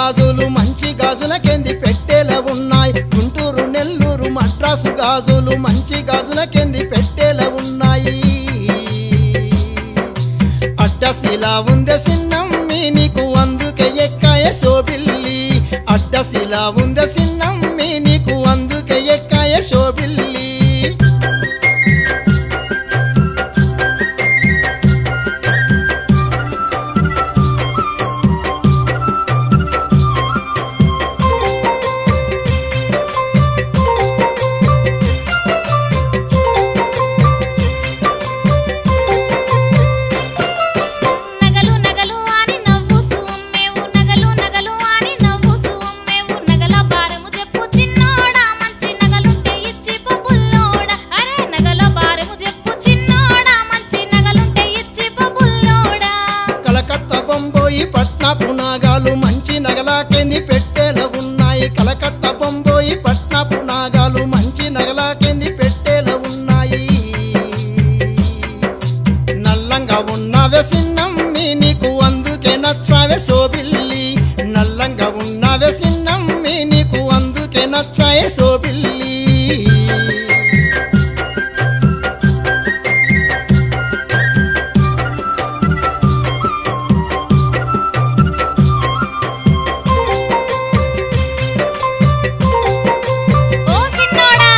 గాజులు మంచి గాజులకెంది పెట్టేల ఉన్నాయి గుంటూరు నెల్లూరు మద్రాసు గాజులు మంచి గాజులకెంది పెట్టేల ఉన్నాయి అడ్డశిలా ఉందే సిన్నమ్మి నీకు అందుకే ఎక్కాయ శోభిల్లి అడ్డశిలా ఉందే సిన్నమ్మి నీకు అందుకే ఎక్కాయ శోభిల్లి నగలు నగలు అని నవ్వు సుమ్మేవు నగలు నగలు అని నవ్వు సుమ్మేవు నగల భారము చెప్పు చిన్నోడా మంచి నగలుంటే ఇచ్చి బుల్లోడా అరే నగల భారము చెప్పు చిన్నోడా మంచి నగలుంటే ఇచ్చి బుల్లోడా కలకత్తా బొంబోయి పట్నపు నాగాలు మంచి నగలాకెంది పెట్టేల ఉన్నాయి కలకత్తా బొంబోయి పట్నపు నాగాలు మంచి నగలాకెంది పెట్టేల ఉన్నాయి నల్లంగా ఉన్నవే సిన్నమ్మి నీకు అందుకే నచ్చావే సోబిల్లి నల్లంగా ఉన్నవే సిన్నమ్మి నీకు అందుకే నచ్చాయే సోబిల్లి ఓ సిన్నోడా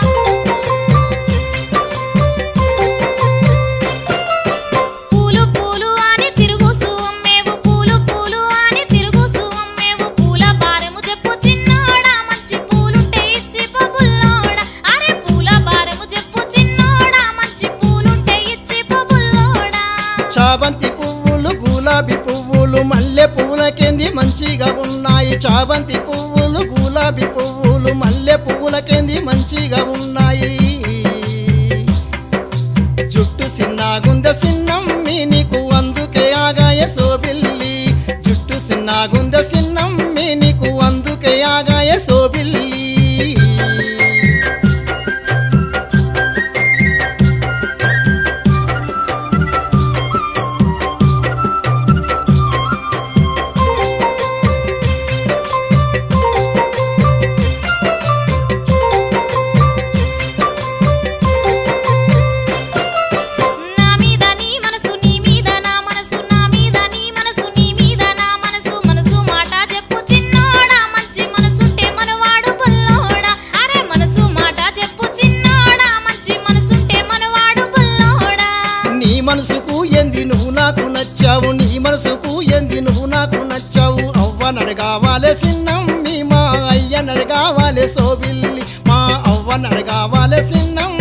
పూలు పూలు అని తిరుగు సుమ్మేవు పూలు పూలు అని తిరుగు సుమ్మేవు పూల భారము చెప్పు చిన్నోడా మంచి పూలుంటే ఇచ్చి బుల్లోడా అరే పూల భారము చెప్పు చిన్నోడా మంచి పూలుంటే ఇచ్చి బుల్లోడా చాబంతి పువ్వులు గులాబీ పువ్వులు మల్లె పువ్వులకెంది మంచిగా ఉన్నాయి చాబంతి పువ్వులు గులాబీ పువ్వులు మల్లె పువ్వులకెంది మంచిగా ఉన్నాయి జుట్టు సిన్నాగుందె సిన్నమ్మి నీకు అందుకే ఆగాయ సోబిల్లి జుట్టు సిన్నాగుందె సిన్నమ్మి నీకు అందుకే ఆగాయ సోబిల్లి నా మీద నీ మనసు నీ మీద నా మనసు నా మీద నీ మనసు నీ మీద నా మనసు మనసు మాట చెప్పు చిన్నోడా మంచి మనసుంటే మనవాడు బుల్లోడా అరే మనసు మాట చెప్పు చిన్నోడా మంచి మనసుంటే మనవాడు బుల్లోడా నీ మనసుకు ఎంది నువ్వు నాకు నచ్చావు నీ మనసుకు ఎంది నువ్వు నాకు నచ్చావు అవ్వ నడగావాలే సిన్నమ్మి మా అయ్య నడగావాలే సోబిల్లి మా అవ్వ నడగావాలే సిన్నమ్మి